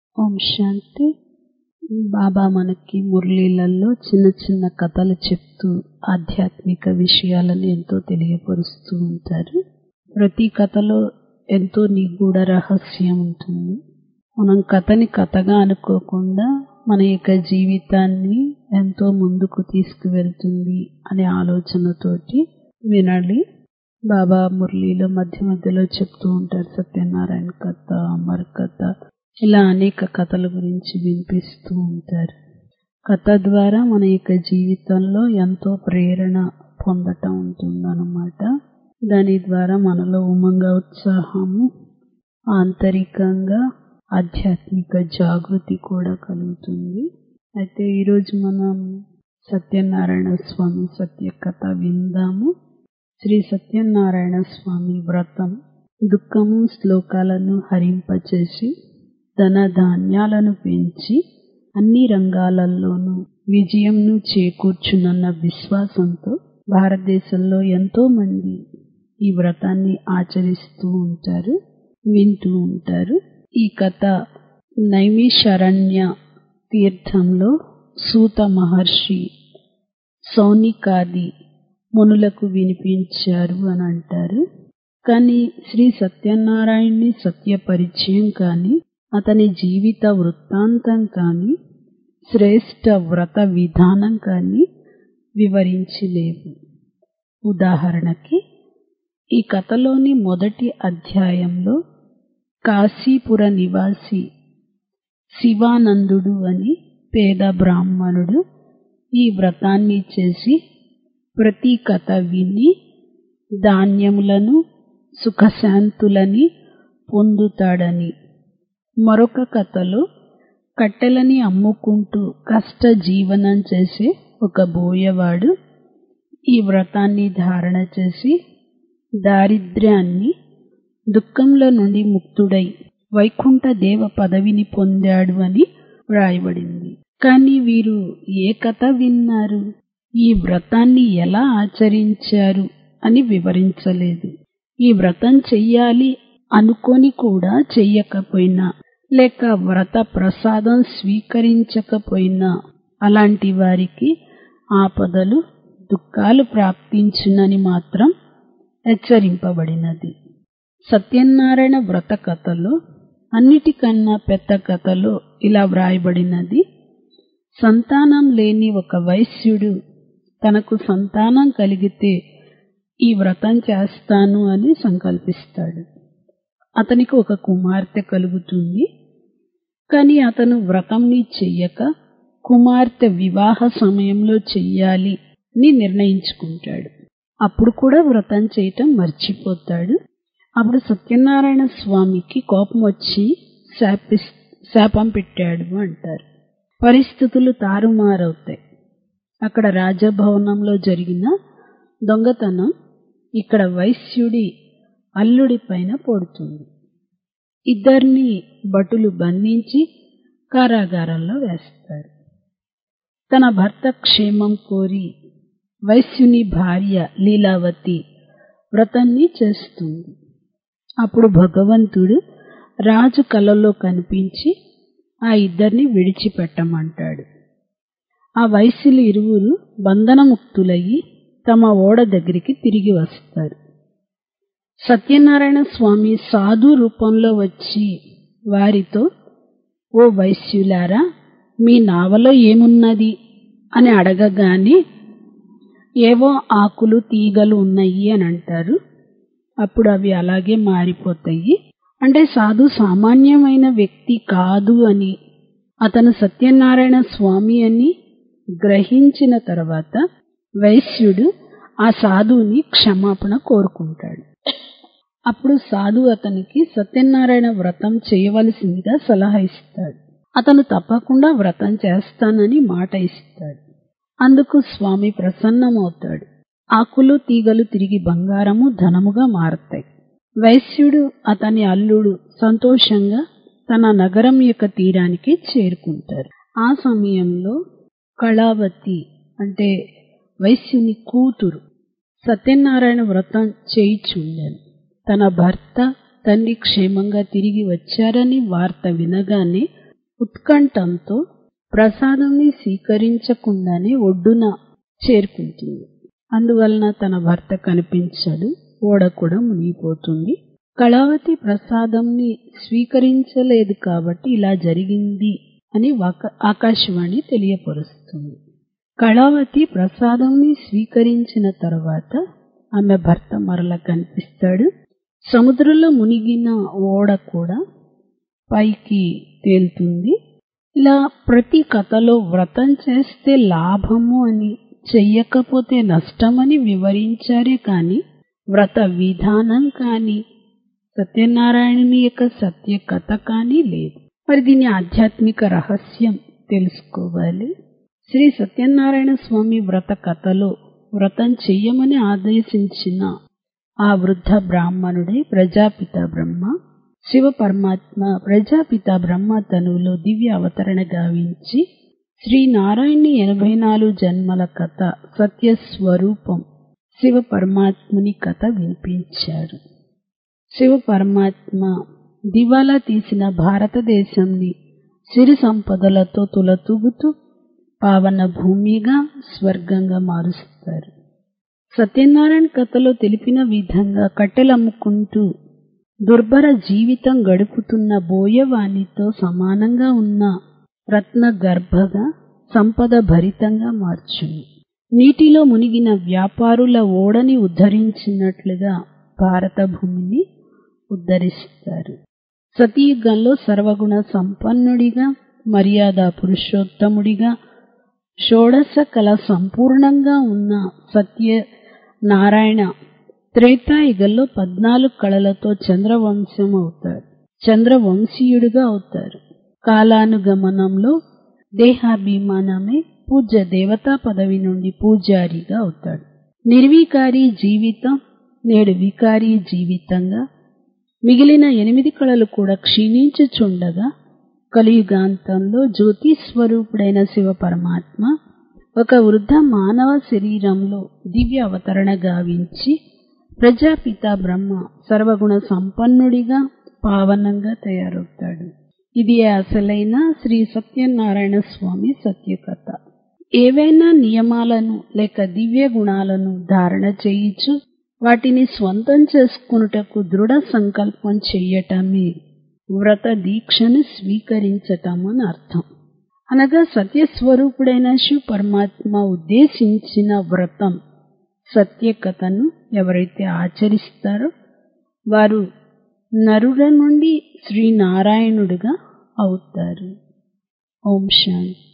ఓం శాంతి బాబా మనకి మురళీలలో చిన్న చిన్న కథలు చెప్తూ ఆధ్యాత్మిక విషయాలను ఎంతో తెలియపరుస్తూ ఉంటారు ప్రతి కథలో ఎంతో నిగూఢ రహస్యం ఉంటుంది మనం కథని కథగా అనుకోకుండా మన యొక్క జీవితాన్ని ఎంతో ముందుకు తీసుకువెళ్తుంది అనే ఆలోచనతోటి వినాలి బాబా మురళీలో మధ్య మధ్యలో చెప్తూ ఉంటారు సత్యనారాయణ కథ అమర్ కథ ఇలా అనేక కథల గురించి వినిపిస్తూ ఉంటారు కథ ద్వారా మన యొక్క జీవితంలో ఎంతో ప్రేరణ పొందటం ఉంటుందన్నమాట దాని ద్వారా మనలో ఉమంగ ఉత్సాహము ఆంతరికంగా ఆధ్యాత్మిక జాగృతి కూడా కలుగుతుంది అయితే ఈరోజు మనం సత్యనారాయణ స్వామి సత్య కథ విందాము శ్రీ సత్యనారాయణ స్వామి వ్రతం దుఃఖము శ్లోకాలను హరింపచేసి ధన ధాన్యాలను పెంచి అన్ని రంగాలలోనూ విజయంను చేకూర్చునన్న విశ్వాసంతో భారతదేశంలో ఎంతో మంది ఈ వ్రతాన్ని ఆచరిస్తూ ఉంటారు వింటూ ఉంటారు ఈ కథ నైమిషారణ్య తీర్థంలో సూత మహర్షి సౌనికాది మునులకు వినిపించారు అని అంటారు కానీ శ్రీ సత్యనారాయణ్ణి సత్య పరిచయం కానీ అతని జీవిత వృత్తాంతం కానీ శ్రేష్ట వ్రత విధానం కానీ వివరించలేవు ఉదాహరణకి ఈ కథలోని మొదటి అధ్యాయంలో కాశీపుర నివాసి శివానందుడు అని పేద బ్రాహ్మణుడు ఈ వ్రతాన్ని చేసి ప్రతి కథ విని ధాన్యములను సుఖశాంతులని పొందుతాడని మరొక కథలో కట్టెలని అమ్ముకుంటూ కష్ట జీవనం చేసే ఒక బోయవాడు ఈ వ్రతాన్ని ధారణ చేసి దారిద్ర్యాన్ని దుఃఖంలో నుండి ముక్తుడై వైకుంఠ దేవ పదవిని పొందాడు అని వ్రాయబడింది కానీ వీరు ఏ కథ విన్నారు ఈ వ్రతాన్ని ఎలా ఆచరించారు అని వివరించలేదు ఈ వ్రతం చెయ్యాలి అనుకొని కూడా చెయ్యకపోయినా లేక వ్రత ప్రసాదం స్వీకరించకపోయినా అలాంటి వారికి ఆపదలు దుఃఖాలు ప్రాప్తించునని మాత్రం హెచ్చరింపబడినది సత్యనారాయణ వ్రత కథలో అన్నిటికన్నా పెద్ద కథలో ఇలా వ్రాయబడినది సంతానం లేని ఒక వైశ్యుడు తనకు సంతానం కలిగితే ఈ వ్రతం చేస్తాను అని సంకల్పిస్తాడు అతనికి ఒక కుమార్తె కలుగుతుంది కానీ అతను వ్రతంని చెయ్యక కుమార్తె వివాహ సమయంలో చెయ్యాలి అని నిర్ణయించుకుంటాడు అప్పుడు కూడా వ్రతం చేయటం మర్చిపోతాడు అప్పుడు సత్యనారాయణ స్వామికి కోపం వచ్చి శాపి శాపం పెట్టాడు అంటారు పరిస్థితులు తారుమారవుతాయి అక్కడ రాజభవనంలో జరిగిన దొంగతనం ఇక్కడ వైశ్యుడి అల్లుడి పైన పడుతుంది ఇద్దరిని భటులు బంధించి కారాగారంలో వేస్తారు తన భర్త క్షేమం కోరి వైశ్యుని భార్య లీలావతి వ్రతాన్ని చేస్తుంది అప్పుడు భగవంతుడు రాజు కలలో కనిపించి ఆ ఇద్దరిని విడిచిపెట్టమంటాడు ఆ వైశ్యులు ఇరువురు బంధనముక్తులయ్యి తమ ఓడ దగ్గరికి తిరిగి వస్తారు సత్యనారాయణ స్వామి సాధు రూపంలో వచ్చి వారితో ఓ వైశ్యులారా మీ నావలో ఏమున్నది అని అడగగానే ఏవో ఆకులు తీగలు ఉన్నాయి అని అంటారు అప్పుడు అవి అలాగే మారిపోతాయి అంటే సాధు సామాన్యమైన వ్యక్తి కాదు అని అతను సత్యనారాయణ స్వామి అని గ్రహించిన తర్వాత వైశ్యుడు ఆ సాధువుని క్షమాపణ కోరుకుంటాడు అప్పుడు సాధు అతనికి సత్యనారాయణ వ్రతం చేయవలసిందిగా సలహా ఇస్తాడు అతను తప్పకుండా వ్రతం చేస్తానని మాట ఇస్తాడు అందుకు స్వామి ప్రసన్నమవుతాడు ఆకులు తీగలు తిరిగి బంగారము ధనముగా మారతాయి వైశ్యుడు అతని అల్లుడు సంతోషంగా తన నగరం యొక్క తీరానికి చేరుకుంటారు ఆ సమయంలో కళావతి అంటే వైశ్యుని కూతురు సత్యనారాయణ వ్రతం చేయిచుండాను తన భర్త తండ్రి క్షేమంగా తిరిగి వచ్చారని వార్త వినగానే ఉత్కంఠంతో ప్రసాదంని స్వీకరించకుండానే ఒడ్డున చేరుకుంటుంది అందువలన తన భర్త కనిపించడు ఓడ కూడా మునిగిపోతుంది కళావతి ప్రసాదంని స్వీకరించలేదు కాబట్టి ఇలా జరిగింది అని ఆకాశవాణి తెలియపరుస్తుంది కళావతి ప్రసాదంని స్వీకరించిన తర్వాత ఆమె భర్త మరల కనిపిస్తాడు సముద్రంలో మునిగిన ఓడ కూడా పైకి తేలుతుంది ఇలా ప్రతి కథలో వ్రతం చేస్తే లాభము అని చెయ్యకపోతే నష్టమని వివరించారే కాని వ్రత విధానం కానీ సత్యనారాయణుని యొక్క సత్య కథ కానీ లేదు మరి దీని ఆధ్యాత్మిక రహస్యం తెలుసుకోవాలి శ్రీ సత్యనారాయణ స్వామి వ్రత కథలో వ్రతం చెయ్యమని ఆదేశించిన ఆ వృద్ధ బ్రాహ్మణుడే ప్రజాపిత బ్రహ్మ శివ పరమాత్మ ప్రజాపిత బ్రహ్మ తనువులో దివ్య అవతరణ గావించి శ్రీ నారాయణి ఎనభై నాలుగు జన్మల కథ సత్య స్వరూపం శివ పరమాత్ముని కథ వినిపించారు శివ పరమాత్మ దివాలా తీసిన భారతదేశంని సిరి సంపదలతో తులతూగుతూ పావన భూమిగా స్వర్గంగా మారుస్తారు సత్యనారాయణ కథలో తెలిపిన విధంగా కట్టెలమ్ముకుంటూ దుర్భర జీవితం గడుపుతున్న బోయవానితో సమానంగా ఉన్న రత్న గర్భగా సంపద భరితంగా మార్చును నీటిలో మునిగిన వ్యాపారుల ఓడని ఉద్ధరించినట్లుగా భారత భూమిని ఉద్ధరిస్తారు సతీయుగంలో సర్వగుణ సంపన్నుడిగా మర్యాద పురుషోత్తముడిగా షోడశ కళ సంపూర్ణంగా ఉన్న సత్య నారాయణ త్రేతాయుగంలో పద్నాలుగు కళలతో చంద్రవంశం అవుతారు చంద్రవంశీయుడిగా అవుతారు కాలానుగమనంలో దేహాభిమానమే పూజ్య దేవతా పదవి నుండి పూజారిగా అవుతాడు నిర్వికారి జీవితం నేడు వికారి జీవితంగా మిగిలిన ఎనిమిది కళలు కూడా క్షీణించుచుండగా కలియుగాంతంలో జ్యోతి స్వరూపుడైన శివ పరమాత్మ ఒక వృద్ధ మానవ శరీరంలో దివ్య అవతరణ గావించి ప్రజాపిత బ్రహ్మ సర్వగుణ సంపన్నుడిగా పావనంగా తయారవుతాడు ఇది అసలైన శ్రీ సత్యనారాయణ స్వామి సత్యకథ ఏవైనా నియమాలను లేక దివ్య గుణాలను ధారణ చేయించు వాటిని స్వంతం చేసుకున్నటకు దృఢ సంకల్పం చెయ్యటమే వ్రత దీక్షను స్వీకరించటం అని అర్థం అనగా సత్యస్వరూపుడైన శివ పరమాత్మ ఉద్దేశించిన వ్రతం సత్యకథను ఎవరైతే ఆచరిస్తారో వారు నరుల నుండి శ్రీనారాయణుడిగా అవుతారు ఓం శాంతి